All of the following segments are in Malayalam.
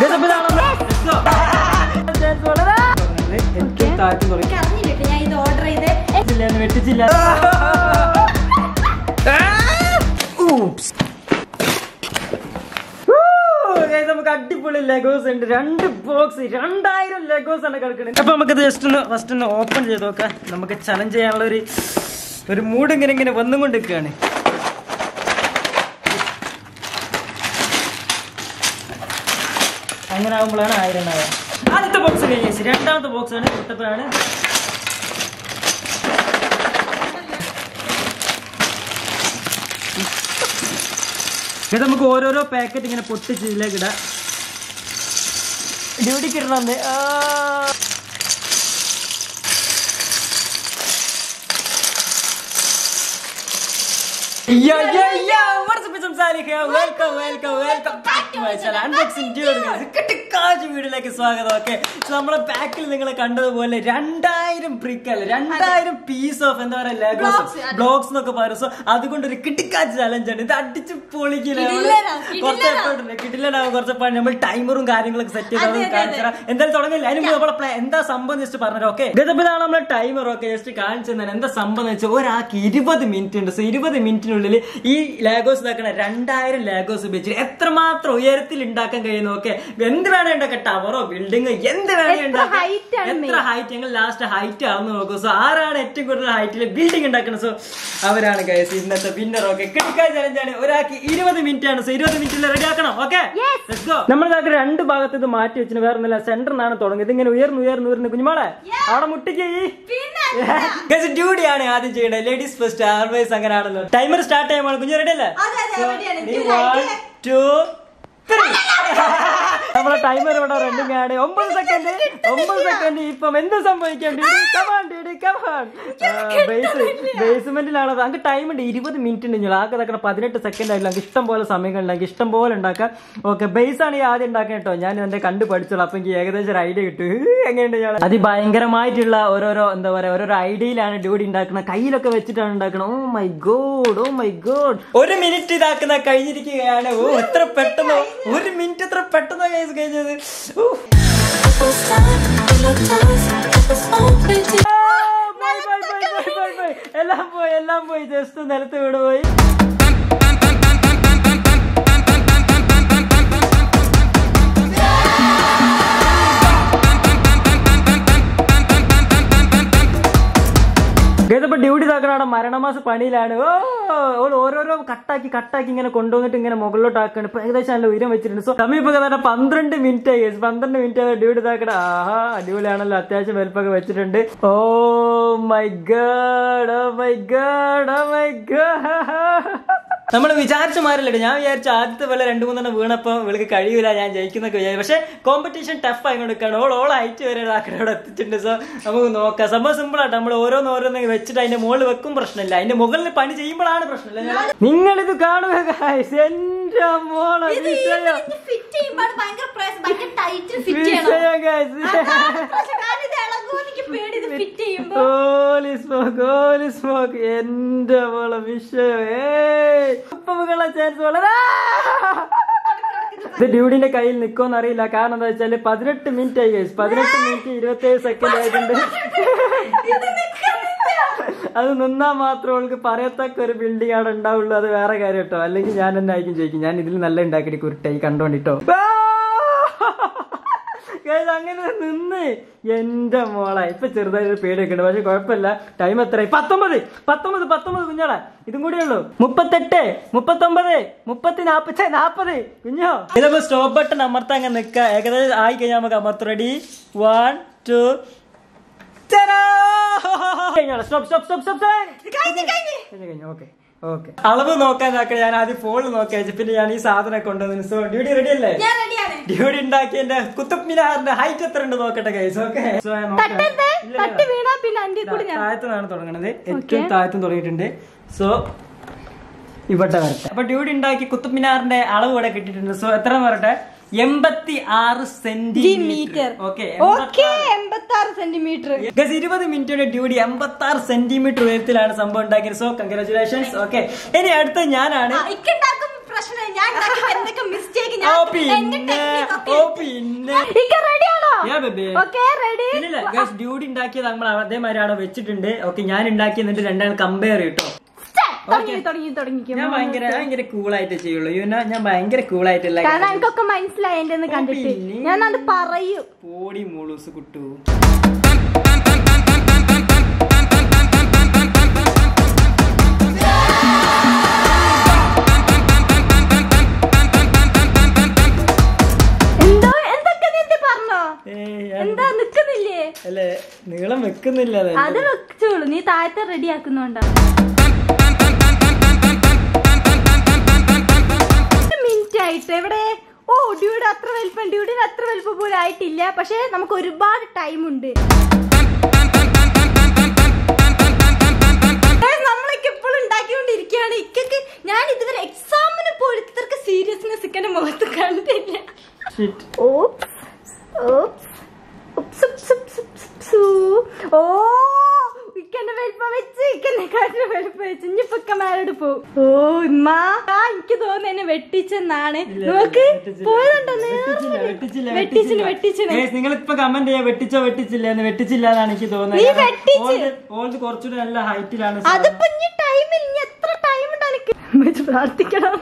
ഏറ്റവും താഴ്ത്തി തുടങ്ങി എനിക്ക് അറിഞ്ഞില്ല ഞാൻ ഇത് ഓർഡർ ചെയ്ത് വെട്ടിച്ചില്ല വെട്ടിച്ചില്ല Oops. Woo! Guys, നമുക്ക് അടിപൊളി ലെഗോസ് ഉണ്ട് രണ്ട് ബോക്സ് രണ്ടായിരം ലെഗോസ് ആണ് കിടക്കുന്നത് അപ്പൊ നമുക്ക് ജസ്റ്റ് ഒന്ന് ഫസ്റ്റ് ഒന്ന് ഓപ്പൺ ചെയ്ത് നോക്കാം നമുക്ക് ചലഞ്ച് ചെയ്യാനുള്ള ഒരു ഒരു മൂഡ് ഇങ്ങനെ ഇങ്ങനെ വന്നുകൊണ്ടിരിക്കുകയാണ് അങ്ങനെ ആകുമ്പോഴാണ് ആയിരം ഉണ്ടാവുക ആദ്യത്തെ ബോക്സ് കഴിഞ്ഞു രണ്ടാമത്തെ ബോക്സ് ആണ് കുട്ടപ്പനാണ് ഇത് നമുക്ക് ഓരോരോ പാക്കറ്റ് ഇങ്ങനെ പൊട്ടിച്ച് ഇതിലേക്ക് ഇടാം ഡ്യൂട്ടിക്ക് ഇടണമെന്ന് ആ. Yo, yo, yo! What's up, it's Salih here. Welcome, welcome, welcome back to my channel. Unboxing Dude. കിട്ടിക്കാച്ച് വീഡിയോയിലേക്ക് സ്വാഗതം ഓക്കെ നമ്മളെ പാക്കിൽ നിങ്ങൾ കണ്ടതുപോലെ രണ്ടായിരം ബ്രിക്കൽ രണ്ടായിരം പീസ് ഓഫ് എന്താ പറയാ Blocks, ലെഗോസ് അതെ. ബ്ലോക്സ് എന്നൊക്കെ പറയും സോ അതുകൊണ്ട് ഒരു കിട്ടിക്കാച്ച് ചലഞ്ച് ആണ് ഇത് അടിച്ച് പൊളിക്കില്ല കിടിലനാ, കുറച്ച് കിടിലനാ. എഫേർട്ട് ഉണ്ട് കിട്ടില്ലാണ്ടാവും കുറച്ച് പണി നമ്മൾ ടൈമറും കാര്യങ്ങളൊക്കെ സെറ്റ് അതെ, ചെയ്ത് അതെ, കാണിച്ചു തരാം എന്തായാലും തുടങ്ങില്ല അതിന് മുമ്പ് നമ്മളെ plan- എന്താ സംഭവം ജസ്റ്റ് പറഞ്ഞത് ഓക്കെ ഇതാണ് നമ്മളെ ടൈമർ ഒക്കെ ജസ്റ്റ് കാണിച്ചു തന്നെ എന്താ സംഭവം എന്ന് വെച്ചാൽ ഒരാൾക്ക് ഇരുപത് മിനിറ്റ് ഉണ്ട് സോ ഇരുപത് മിനിറ്റിനുള്ളിൽ ഈ ലാഗോസ് ഇതാക്കണ രണ്ടായിരം ലാഗോസ് ഉപയോഗിച്ചിട്ട് എത്രമാത്രം ഉയരത്തിൽ ഉണ്ടാക്കാൻ കഴിയുന്നു ഓക്കെ എന്ത് വേണേ ഉണ്ടാക്കാം ടവറോ ബിൽഡിംഗ് എന്ത് വേണേ എത്ര ഉണ്ടാക്കാം height ആണ് എത്ര ഹൈറ്റ് ഞങ്ങൾ ലാസ്റ്റ് ഹൈറ്റ് ആവുന്ന നോക്കും സോ ആരാണ് ഏറ്റവും കൂടുതൽ ഹൈറ്റിൽ ബിൽഡിംഗ് ഉണ്ടാക്കുന്നത് സോ അവരാണ് ഗൈസ് ഇന്നത്തെ വിന്നർ ഓക്കെ കിടക്കാൻ ചലഞ്ചാണ് ഒരാൾക്ക് ഇരുപത് മിനിറ്റ് ആണ് സോ ഇരുപത് മിനിറ്റിൽ റെഡി ആക്കണം ഓക്കെ നമ്മൾ ഇതാക്കി രണ്ട് ഭാഗത്ത് ഇത് മാറ്റി വെച്ചിട്ട് വേറെ ഒന്നുമില്ല സെന്റർ നിന്നാണ് തുടങ്ങിയത് ഇങ്ങനെ ഉയർന്നു ഉയർന്നു ഉയർന്നു കുഞ്ഞുമോളെ അവിടെ മുട്ടിക്ക് പിന്നെ ഡ്യൂട്ടിയാണ് ആദ്യം ചെയ്യേണ്ടത് ലേഡീസ് ഫസ്റ്റ് ആൾവേസ് അങ്ങനെയാണല്ലോ ടൈമർ സ്റ്റാർട്ട് ചെയ്യുമ്പോൾ കുഞ്ഞു റെഡി അല്ലേ അതെ, അതെ, ready ആണ്. Ready, ഇത് one, ready. two, three. നമ്മളെ ടൈമർ ഇവിടെ റണ്ണിങ് ആണ് ഒമ്പത് സെക്കൻഡ് ഒമ്പത് സെക്കൻഡ് ഇപ്പം എന്ത് സംഭവിക്കാം കമാൺ കമാൺ ബേസ് ബേസ്മെന്റിലാണ് അങ്ങ് ടൈം ഉണ്ട് ഇരുപത് മിനിറ്റ് ഉണ്ട് ഞാൻ ആകെ ഇതാക്കണ പതിനെട്ട് സെക്കൻഡ് ആയില്ല നമുക്ക് ഇഷ്ടം പോലെ സമയങ്ങളുണ്ടെങ്കിൽ ഇഷ്ടം പോലെ ഉണ്ടാക്കാം ഓക്കെ ബേസ് ആണ് ഈ ആദ്യം ഉണ്ടാക്കാൻ കേട്ടോ ഞാൻ എന്റെ കണ്ടു പഠിച്ചോളൂ അപ്പൊ എനിക്ക് ഏകദേശം ഒരു ഐഡിയ കിട്ടും എങ്ങനെയുണ്ട് ഞാൻ അതിഭയങ്കരമായിട്ടുള്ള ഓരോരോ എന്താ പറയാ ഓരോരോ ഐഡിയയിലാണ് ഡ്യൂട്ടി ഉണ്ടാക്കുന്നത് കയ്യിലൊക്കെ വെച്ചിട്ടാണ് ഉണ്ടാക്കുന്നത് oh my god oh my god ഒരു മിനിറ്റ് ഇതാക്കുന്ന കഴിഞ്ഞിരിക്കുകയാണ് ഓ എത്ര പെട്ടെന്ന് ഒരു മിനിറ്റ് എത്ര പെട്ടെന്ന് കേസ് കഴിഞ്ഞത് ഓ. ആ, bye, bye, bye, bye, bye, bye. എല്ലാം പോയി എല്ലാം പോയി ജസ്റ്റ് നിലത്ത് വീട് പോയി ഗതപ്പോ ഡ്യൂട്ടി താക്കണ മരണമാസ പണിയിലാണ് ഓ ഓൾ ഓരോരോ കട്ടാക്കി കട്ടാക്കി ഇങ്ങനെ കൊണ്ടുവന്നിട്ട് ഇങ്ങനെ മുകളിലോട്ട് ആക്കാണ് ഇപ്പൊ ഏകദേശം നല്ല ഉയരം വെച്ചിട്ടുണ്ട് സോ സമീപ കഥ പന്ത്രണ്ട് മിനിറ്റ് ആയി guys. പന്ത്രണ്ട് മിനിറ്റ് ആയി ഡ്യൂട്ടി താക്കണ ആഹാ അടിപൊളിയാണല്ലോ അത്യാവശ്യം വലുപ്പൊക്കെ വെച്ചിട്ടുണ്ട് oh my god oh my god oh my god നമ്മൾ വിചാരിച്ച മാറില്ല ഞാൻ വിചാരിച്ച ആദ്യത്തെ പോലെ രണ്ടു മൂന്നെണ്ണം വീണപ്പോ ഇവൾക്ക് കഴിയൂല ഞാൻ ജയിക്കുന്നൊക്കെ വിചാരിച്ചു പക്ഷെ കോമ്പറ്റീഷൻ ടഫ് ആയിക്കൊണ്ടിരിക്കുകയാണ് ഓൾ ഓൾ ഹൈറ്റ് വരെ ആക്കടെ എത്തിച്ചിട്ടുണ്ട് സോ നമുക്ക് നോക്കാം സംഭവം സിമ്പിൾ ആട്ടോ നമ്മൾ ഓരോന്ന് ഓരോന്ന് വെച്ചിട്ട് അതിന്റെ മുകളിൽ വെക്കും പ്രശ്നമില്ല അതിന്റെ മുകളിൽ പണി ചെയ്യുമ്പോഴാണ് പ്രശ്നമില്ല നിങ്ങൾ ഇത് കാണുക guys. എന്റെ മോളെ വിഷയം ഫിറ്റ് ചെയ്യുമ്പോൾ ഭയങ്കര പ്രയാസം ഭയങ്കര ടൈറ്റിൽ ഫിറ്റ് ചെയ്യണം വിഷയം guys. അതാണ് പ്രശ്നം. കാരണം ഇത് ഇളകുമോ എനിക്ക് പേടി ഇത് ഫിറ്റ് ചെയ്യുമ്പോ ഹോലി സ്മോക്ക് ഹോലി സ്മോക്ക് എന്റെ മോളെ വിഷയം ഏയ് ഉപ്പുകളെ ചാൻസ് വളരെ ഇത് ഡ്യൂഡിന്റെ കയ്യിൽ നിൽക്കുമെന്ന് അറിയില്ല കാരണം എന്താ വെച്ചാല് പതിനെട്ട് മിനിറ്റ് ആയി guys. പതിനെട്ട് മിനിറ്റ് ഇരുപത്തി ഏഴ് സെക്കൻഡ് ആയിട്ടുണ്ട് ഇത് നിൽക്കുന്നില്ല. അത് നിന്നാ മാത്രം അവൾക്ക് പറയത്തക്ക ഒരു ബിൽഡിംഗ് ആണ് ഉണ്ടാവുള്ളൂ അത് വേറെ കാര്യം കേട്ടോ അല്ലെങ്കിൽ ഞാൻ തന്നെ ആയിരിക്കും ചോദിക്കും ഞാൻ ഇതിൽ നല്ല ഉണ്ടാക്കി കുരുട്ടായി കണ്ടോണ്ടിട്ടോ Guys, അങ്ങനെ നിന്ന് എന്റെ മോളെ ഇപ്പൊ ചെറുതായിട്ട് പേടിയൊക്കെ ഉണ്ട് പക്ഷെ കുഴപ്പമില്ല ടൈം എത്രയായി പത്തൊമ്പത് പത്തൊമ്പത് പത്തൊമ്പത് കുഞ്ഞോളെ ഇതും കൂടെ ഉള്ളൂ മുപ്പത്തെട്ട് മുപ്പത്തൊമ്പത് മുപ്പത്തി നാപ്പത്തി നാപ്പത് കുഞ്ഞോ ഇതിപ്പോ സ്റ്റോപ്പ് ബട്ടൺ അമർത്താൻ അങ്ങനെ നിക്ക ഏകദേശം ആയി കഴിഞ്ഞാൽ നമുക്ക് അമർത്തും ready one two stop stop stop stop കഴിഞ്ഞ്, കഴിഞ്ഞ്. കഴിഞ്ഞു ഓക്കെ ഓക്കെ അളവ് നോക്കാൻ നോക്കണേ ഞാൻ ആദ്യം ഫോണിൽ നോക്കി വെച്ചു പിന്നെ ഞാൻ ഈ സാധനം കൊണ്ടുവന്നു സോ ഡ്യൂട്ടി റെഡി അല്ലേ ഞാൻ റെഡിയാണ് ഡ്യൂട്ടി ഉണ്ടാക്കി എന്റെ കുത്തബ് മിനാറിന്റെ ഹൈറ്റ് എത്ര ഉണ്ട് നോക്കട്ടെ ഗൈസ് ഓക്കെ തട്ടരുത് തട്ടി വീണാ പിന്നെ അന്റെ കൂടി ഞാൻ താഴത്തുനിന്നാണ് തുടങ്ങുന്നത് ഏറ്റവും താഴത്തും തുടങ്ങിയിട്ടുണ്ട് സോ ഇവിടെ വരട്ടെ അപ്പൊ ഡ്യൂട്ടി ഉണ്ടാക്കി കുത്തബ് മിനാറിന്റെ അളവ് ഇവിടെ കിട്ടിയിട്ടുണ്ട് സോ എത്ര വരട്ടെ എൺപത്തി ആറ് സെന്റിമീറ്റർ മീറ്റർ ഓക്കെ ഓക്കെ എൺപത്തി ആറ് സെന്റിമീറ്റർ ഗസ് ഇരുപത് മിനിറ്റിന്റെ ഡ്യൂട്ടി എൺപത്തി ആറ് സെന്റിമീറ്റർ ഉയരത്തിലാണ് സംഭവം ഉണ്ടാക്കിയത് സോ കൺഗ്രാചുലേഷൻസ് ഓക്കെ ഇനി അടുത്ത ഞാനാണ് ഇക്കുണ്ടാക്കും പ്രശ്നം ഞാൻ ഉണ്ടാക്കുമ്പോ എന്തൊക്കെ മിസ്റ്റേക്ക് ഞാൻ ഓ എന്റെ പിന്നെ technique ഒക്കെ ഓ എടുത്ത് പിന്നെ ഇക്ക റെഡി ആണോ Yeah, baby. ഓക്കെ റെഡി ഇല്ലില്ല ഗൈസ് ഡ്യൂഡ് ഉണ്ടാക്കിയത് നമ്മൾ അതേമാതിരി അവിടെ വെച്ചിട്ടുണ്ട് ഓക്കെ ഞാൻ ഉണ്ടാക്കി എന്നിട്ട് രണ്ടാൾ കമ്പയർ കിട്ടോ തുടങ്ങി തുടങ്ങി തുടങ്ങിക്കും ഞാൻ ഭയങ്കര ഭയങ്കര കൂളായിട്ട് ചെയ്യുള്ളൂ യുന ഞാൻ ഭയങ്കര കൂളായിട്ടുള്ള കാരണം എനിക്കൊക്കെ മനസ്സിലായി എന്റെ ഒന്ന് കണ്ടിട്ട് പിന്നെ? ഞാൻ അത് പറയൂ പോടി മൂളൂസ് കുട്ടു എന്തോ എന്തൊക്കെ നീ എന്ത് പറഞ്ഞോ ഏയ്, ഞാൻ- എന്താ നിക്കുന്നില്ലേ അല്ലേ നീളം വെക്കുന്നില്ല അത് അത് വെച്ചോളൂ നീ താഴത്തെ റെഡി ആക്കുന്നുണ്ടോ മിനിറ്റ് ആയിട്ട് എവിടെ ഓ ഡ്യൂഡ് അത്ര വലിപ്പം ഡ്യൂഡിന് അത്ര വലിപ്പം പോലും ആയിട്ടില്ല പക്ഷെ നമുക്ക് ഒരുപാട് ടൈം ഉണ്ട് നമ്മളൊക്കെ ഇപ്പോഴും ഉണ്ടാക്കിക്കൊണ്ടിരിക്കുകയാണ് ഇക്കൊക്കെ ഞാൻ ഇതുവരെ എക്സാമിന് പോലും ഇത്രക്ക് സീരിയസ്നെസ് ഇക്കന്റെ മുഖത്ത് കണ്ടില്ല Shit. Oops. Oops. Oops, oops, oops, oops, oops. ഓ ഇക്കന്റെ വലിപ്പം വെച്ച് ഇക്കന്റെ കാട്ടിന് വലിപ്പം വെച്ച് ഇനിയിപ്പൊ ഇക്കമാരോട് പോവും ഓ ഉമ്മ ആ എനിക്ക് തോന്നുന്നു എന്നെ വെട്ടിച്ചെന്നാണ് ഇല്ല, നോക്ക് വെട്ടിച്ചില്ല. പോയതുണ്ടോ വെട്ടിച്ചില്ല, വെട്ടിച്ചില്ല, വെട്ടിച്ചിന് വെട്ടിച്ചിന് Guys, നിങ്ങളിപ്പോ കമന്റ് ചെയ്യാ വെട്ടിച്ചോ വെട്ടിച്ചില്ല എന്ന് വെട്ടിച്ചില്ല എന്നാണ് എനിക്ക് നീ തോന്നുന്നത് വെട്ടിച്ച്. ഓൾഡ് കുറച്ചുകൂടി നല്ല ഹൈറ്റിലാണ് അതിപ്പോ ഇനി ടൈമിൽ ഇനി എത്ര ടൈം ഉണ്ട് എനിക്ക് ഉമ്മച്ചി പ്രാർത്ഥിക്കണം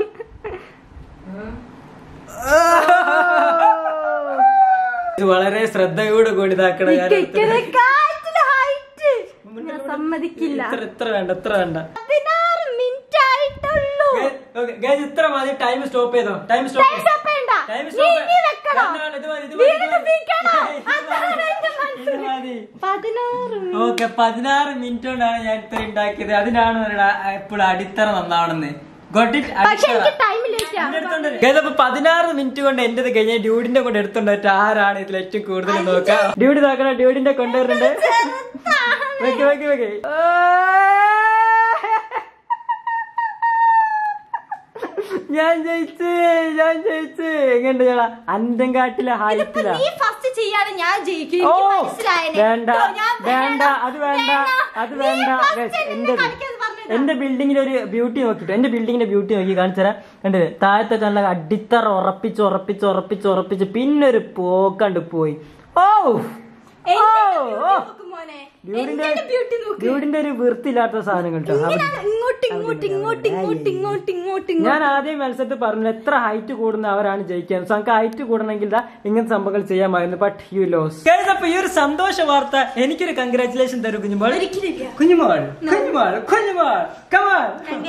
ഇത് വളരെ ശ്രദ്ധയോട് കൂടി ഇതാക്കണം ഇക്ക ഇക്കനെ കാറ്റിന് ഹൈറ്റ് ഞാൻ സമ്മതിക്കില്ല ഇത്ര ഇത്ര വേണ്ട ഇത്ര വേണ്ട പതിനാറ് മിനിറ്റ് ആയിട്ടുള്ളൂ Guys, okay, guys, ഇത്ര മതി ടൈം സ്റ്റോപ്പ് ചെയ്തോ ടൈം സ്റ്റോപ്പ് Time stop ചെയ്യണ്ട. ടൈം നീ സ്റ്റോപ്പ് ഇനി വെക്കണോ? ഇത് മതി ഇത് മതി ഇത് വീണ്ടും മതി വീക്കണോ? ഇത് അതാണ് മതി. എന്റെ മനസ്സിൽ. ഇത് മതി പതിനാറ് minute. ഓക്കെ പതിനാറ് മിനിറ്റ് കൊണ്ടാണ് ഞാൻ ഇത്ര ഉണ്ടാക്കിയത് അതിനാണ് എപ്പോഴും അടിത്തറ നന്നാവണമെന്ന് Got it? പക്ഷെ അടിത്തറ. എനിക്ക് ടൈം ലേറ്റ് എന്റെ അടുത്തുണ്ട്. Guys, അപ്പൊ പതിനാറ് മിനിറ്റ് കൊണ്ട് എന്റേത് കഴിഞ്ഞ ഡ്യൂഡിന്റെ കൊണ്ട് എടുത്തുണ്ട് ആരാണ് ഇതിൽ ഏറ്റവും കൂടുതൽ നോക്കാം ഡ്യൂഡി നോക്കണം ഡ്യൂഡിന്റെ കൊണ്ടുവരുന്നുണ്ട് വെക്ക് വെക്ക് വെക്ക് ഞാൻ ജയിച്ച് ഞാൻ ജയിച്ച് എങ്ങനെ ചേടാ അന്തം കാട്ടിലെ ഇതിപ്പോ ഹൈറ്റിലാ നീ ഫസ്റ്റ് ചെയ്യാണ് ഞാൻ ജയിക്കും ഓ എനിക്ക് മനസ്സിലായേനെ. വേണ്ട കേട്ടോ, ഞാൻ വേണ്ട അത് വേണ്ട അത് നീ വേണ്ട first Guys, എന്നെ എന്റെ കളിക്കാൻ പറഞ്ഞതാ. എന്റെ ബിൽഡിങ്ങിന്റെ ഒരു ബ്യൂട്ടി നോക്കിട്ടോ എന്റെ ബിൽഡിങ്ങിന്റെ ബ്യൂട്ടി നോക്കി കാണിച്ചുതരാം കണ്ടില്ലേ താഴത്തെ നല്ല അടിത്തറ ഉറപ്പിച്ച് ഉറപ്പിച്ച് ഉറപ്പിച്ച് ഉറപ്പിച്ച് പിന്നെ ഒരു പോക്കണ്ട് പോയി ഓ എന്റെ ഓ, beauty ഓ. നോക്ക് മോനെ. ഡ്യൂഡിന്റെ എന്റെ beauty നോക്ക്. ഡ്യൂഡിന്റെ ഒരു വൃത്തിയില്ലാത്ത സാധനം കേട്ടോ ഇങ്ങനെയാണ് ഇങ്ങോട്ട് ഇങ്ങോട്ട് ഇങ്ങോട്ട് ഇങ്ങോട്ട് ഇങ്ങോട്ട് ഇങ്ങോട്ട് ഇങ്ങോട്ട് ഞാൻ ആദ്യം മത്സരത്തിൽ പറഞ്ഞു എത്ര ഹൈറ്റ് കൂടുന്ന അവരാണ് ജയിക്കാൻ സോ നമുക്ക് ഹൈറ്റ് കൂടണമെങ്കിൽ ദാ ഇങ്ങനത്തെ സംഭവങ്ങൾ ചെയ്യാമായിരുന്നു ബട്ട് യു ലോസ് അപ്പൊ ഈ ഒരു സന്തോഷ വാർത്ത എനിക്കൊരു കൺഗ്രാറ്റുലേഷൻ തരും കുഞ്ഞുമോൾ ഒരിക്കലില്ല. കുഞ്ഞുമോൾ കുഞ്ഞുമോൾ കുഞ്ഞുമോൾ come on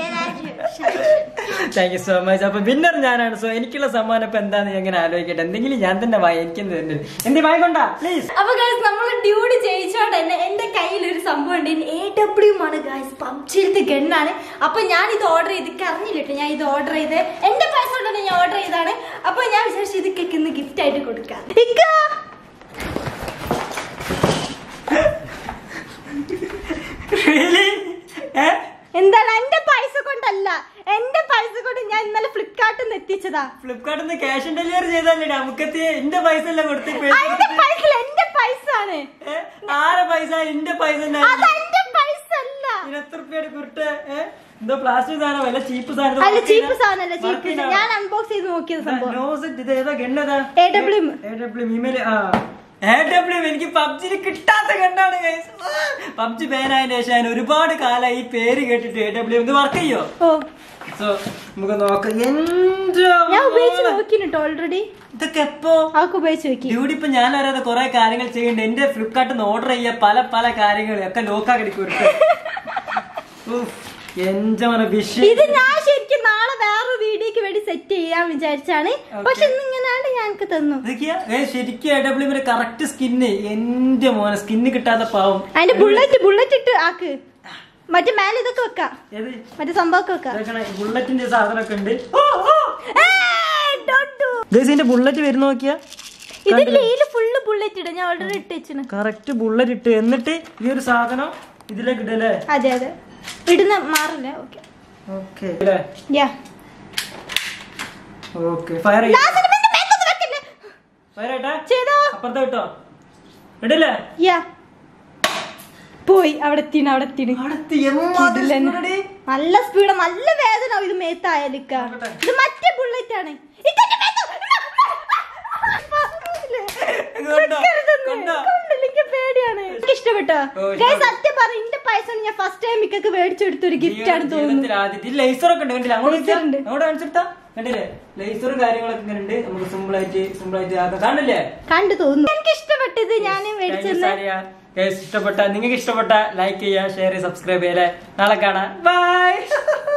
thank you so much അപ്പൊ വിന്നർ ഞാനാണ് സോ എനിക്കുള്ള സമ്മാനം ഇപ്പൊ എന്താന്ന് ഞാൻ ഇങ്ങനെ ആലോചിക്കട്ടെ എന്തെങ്കിലും ഞാൻ തന്നെ വായി എനിക്ക് തരുന്നത് എന്ത് വായി കൊണ്ടാ പ്ലീസ് അപ്പൊ ഗൈസ് നമ്മൾ ഡ്യൂഡ് ജയിച്ചോണ്ട് തന്നെ എന്റെ കയ്യിൽ ഒരു സംഭവം ഉണ്ട് എ ഡബ്ല്യു ആണ് ഗൈസ് പബ്ജിയിലത്തെ ഗണ്ണാണ് അപ്പൊ ഞാൻ ഇത് ഓർഡർ ചെയ്ത് അറിഞ്ഞില്ല ഞാൻ ഇത് ഓർഡർ ചെയ്ത് എന്റെ പൈസ കൊണ്ട് തന്നെ ഞാൻ ഓർഡർ ചെയ്താണ് അപ്പൊ ഞാൻ വിചാരിച്ചു ഇത് കേക്ക് ഗിഫ്റ്റ് ആയിട്ട് കൊടുക്കാം ഇക്ക, എന്താണ് എന്റെ പൈസ കൊണ്ടല്ല എന്റെ പൈസ കൊണ്ട് ഞാൻ ഇന്നലെ ഫ്ലിപ്കാർട്ടിൽ നിന്ന് എത്തിച്ചതാ ഫ്ലിപ്കാർട്ടിൽ നിന്ന് ക്യാഷ് ഓൺ ഡെലിവറി ചെയ്തല്ലേ നമുക്കത്തി എന്റെ പൈസ അല്ല കൊടുത്ത് pay ആ, എന്റെ ചെയ്തിട്ട്. പൈസ എന്റെ പൈസ ആണ് ഏ? ആരെ പൈസ എന്റെ പൈസ തന്നെ അത് എന്റെ പൈസ അല്ല ഇതിന് എത്ര റുപ്യയുടെ കുരുട്ട് ഏ? എന്തോ പ്ലാസ്റ്റിക് സാധനം വല്ല ചീപ്പ് സാധനം അല്ല ചീപ്പ് സാധനല്ല ചീപ്പ് ഞാൻ അൺബോക്സ് ചെയ്ത് നോക്കിയത് സംഭവം നോസിറ്റ് ഇത് ഏതാ ഗണ്ണതാ AWM. AWM ഇമെയിൽ ആ AWM എനിക്ക് പബ്ജിയിൽ കിട്ടാത്ത ഗണ്ണാണ് പബ്ജി ബാനായതിനു ശേഷം ഞാൻ ഒരുപാട് കാലമായി ഈ പേര് കേട്ടിട്ട് എ ഡബ്ല്യു ഇത് വർക്ക് ചെയ്യോ ഓ സോ നമുക്ക് നോക്കാം എന്റെ ഞാൻ ഉപയോഗിച്ച് മോനെ. നോക്കിട്ടോ ഓൾറെഡി ഇതൊക്കെ എപ്പോ അവക്ക് ഉപയോഗിച്ച് നോക്കി ഡ്യൂട്ടി ഇപ്പൊ ഞാൻ അറിയാതെ കുറെ കാര്യങ്ങൾ ചെയ്യുന്നുണ്ട് എന്റെ ഫ്ലിപ്കാർട്ടിൽ നിന്ന് ഓർഡർ ചെയ്യാ പല പല കാര്യങ്ങൾ ഒക്കെ ലോക്കാക്കി കൊടുത്ത് എന്റെ മന വിഷയം ഇത് ഞാൻ ശരിക്കും നാളെ വേറൊരു വീഡിയോക്ക് വേണ്ടി സെറ്റ് ചെയ്യാൻ വിചാരിച്ചാണ് പക്ഷെ ഇന്ന് ഇങ്ങനെയാണ് ഞാൻ എനിക്ക് തന്നു ഇതൊക്കെയാ ഏ ശരിക്കും എ ഡബ്ല്യുമിന്റെ കറക്റ്റ് സ്കിന്ന് എന്റെ മോനെ സ്കിന്ന് കിട്ടാത്ത പാവം അതിന്റെ ബുള്ളറ്റ് ബുള്ളറ്റ് ഇട്ട് ആക്ക് മറ്റേ മേലെ ഇതൊക്കെ വെക്കാം ഏത് മറ്റേ സംഭവമൊക്കെ വെക്കാം ഇതൊക്കെ ബുള്ളറ്റിന്റെ സാധനമൊക്കെ ഉണ്ട് ഏയ്, don't do. ഇതിന്റെ ബുള്ളറ്റ് വരുന്ന നോക്കിയാ ഇതിന്റെ ഇതില് ഫുള്ള് ബുള്ളറ്റ് ഇടും ഞാൻ ഓൾറെഡി ഇട്ട് വെച്ചിന് കറക്റ്റ് ബുള്ളറ്റ് ഇട്ട് എന്നിട്ട് ഈ ഒരു സാധനം ഇതിലേക്ക് ഇടല്ലേ അതെ അതെ ഇടുന്ന മാറില്ല okay okay yeah okay fire fire ആയിട്ടാ ചെയ്തോ അപ്പുറത്തെ കിട്ടോ ഇടില്ലേ യാ പോയി അവിടെ എത്തിന് അവിടെ എത്തിന് അടുത്ത് എമ്മാതിരി ഇതിലെന്നെ. സ്പീഡടി. നല്ല സ്പീഡ് നല്ല വേദന ഇത് മേത്തായാലിക്ക നോക്കട്ടെ. ഇത് മറ്റേ ബുള്ളറ്റ് ആണ് ഇതെന്റെ മേത്ത്. പറഞ്ഞില്ലേ? കണ്ടോ? ട്രിക്കരുതെന്ന്. കണ്ടോ? കണ്ടില്ല, എനിക്ക് പേടിയാണ് എനിക്ക് ഇഷ്ടപ്പെട്ടോ ഓ, ഇഷ്ടപ്പെട്ടു. ഗൈസ് സത്യം പറ എന്റെ പൈസ കൊണ്ട് ഞാൻ ഫസ്റ്റ് ടൈം മിക്കൊക്കെ മേടിച്ചെടുത്ത ഒരു ഗിഫ്റ്റ് ആണ് തോന്നുന്നു ജീവിതത്തിൽ ആദ്യത്തെ ലേസറൊക്കെ ഉണ്ട് കണ്ടില്ല അങ്ങോട്ട് Laser ഉണ്ട്. അങ്ങോട്ട് കാണിച്ചെടുത്താ കണ്ടില്ലേ ലേസറും കാര്യങ്ങളൊക്കെ ഇങ്ങനെ ഉണ്ട് നമുക്ക് സിമ്പിൾ ആയിട്ട് സിമ്പിൾ ആയിട്ട് ആക്കാം കാണില്ലേ കണ്ടു തോന്നുന്നു എനിക്ക് ഇഷ്ടപ്പെട്ടത് ഞാൻ മേടിച്ചത് ഇഷ്ടപ്പെട്ട നിങ്ങൾക്ക് ഇഷ്ടപ്പെട്ട ലൈക്ക് ചെയ്യുക ഷെയർ ചെയ്യുക സബ്സ്ക്രൈബ് ചെയ്യുക നാളെ കാണാം ബൈ